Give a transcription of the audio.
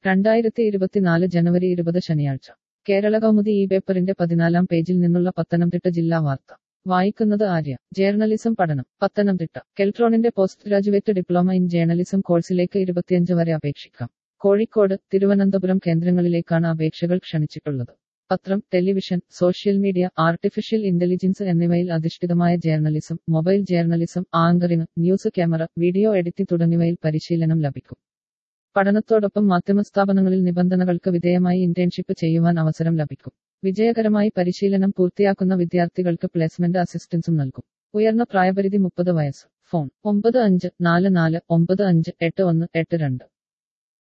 രണ്ടായിരത്തി ഇരുപത്തിനാല് ജനുവരി ഇരുപത് ശനിയാഴ്ച കേരള കൗമുദി ഈ പേപ്പറിന്റെ പതിനാലാം പേജിൽ നിന്നുള്ള പത്തനംതിട്ട ജില്ലാ വാർത്ത വായിക്കുന്നത് ആര്യ ജേർണലിസം പഠനം പത്തനംതിട്ട കെൽട്രോണിന്റെ post graduate diploma in journalism കോഴ്സിലേക്ക് ഇരുപത്തിയഞ്ച് വരെ അപേക്ഷിക്കാം കോഴിക്കോട് തിരുവനന്തപുരം കേന്ദ്രങ്ങളിലേക്കാണ് അപേക്ഷകൾ ക്ഷണിച്ചിട്ടുള്ളത് പത്രം television social media artificial intelligence എന്നിവയിൽ അധിഷ്ഠിതമായ journalism mobile journalism anchoring news camera video editing തുടങ്ങിയവയിൽ പരിശീലനം ലഭിക്കും പഠനത്തോടൊപ്പം മാധ്യമസ്ഥാപനങ്ങളിൽ നിബന്ധനകൾക്ക് വിധേയമായി ഇന്റേൺഷിപ്പ് ചെയ്യുവാൻ അവസരം ലഭിക്കും വിജയകരമായി പരിശീലനം പൂർത്തിയാക്കുന്ന വിദ്യാർത്ഥികൾക്ക് പ്ലേസ്മെന്റ് അസിസ്റ്റൻസും നൽകും ഉയർന്ന പ്രായപരിധി മുപ്പത് വയസ്സ് ഫോൺ ഒമ്പത് അഞ്ച് നാല് നാല് ഒമ്പത് അഞ്ച് എട്ട് ഒന്ന് എട്ട് രണ്ട്